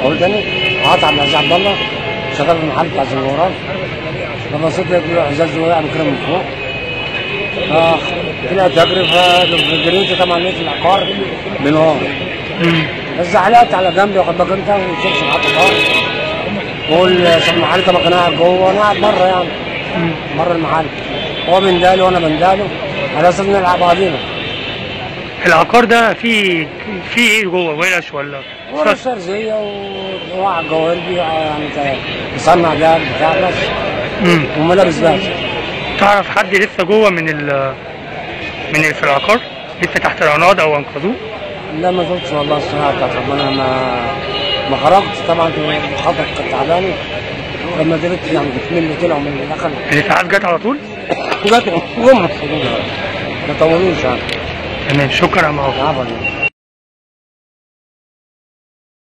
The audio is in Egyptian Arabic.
اقول تاني قطع عبد العزيز عبد الله شغال في المحل بتاع زنجورات فبصيت لقيت له ازاز وقع من كده من فوق اخ طلعت اجري فجريت طبعا لقيت العقار بنار بس زعلقت على جنبي واخد بالك انت وشفت معاك النار بقول صاحب المحل طبعا كان قاعد جوه وانا قاعد بره يعني بره المحل هو بنداله وانا بنداله على اساس نلعب بعضينا العقار ده فيه فيه ايه جوه ورش ولا ورا سرزية ووقع جوالبي يعني ك- مصنع ده بتاع بس امم وملابس بس تعرف حد لسه جوه من ال من ال- في العقار لسه تحت العناض او انقذوه لا ما شفتش والله الصراحة بتاعت ربنا ما ما خرجت طبعا كنت خطر كنت تعبان لما درت يعني من اللي طلعوا من اللي دخل الاسعاف جت على طول جت جم ما طولوش يعني تمام شكرا يا معاذ عفوا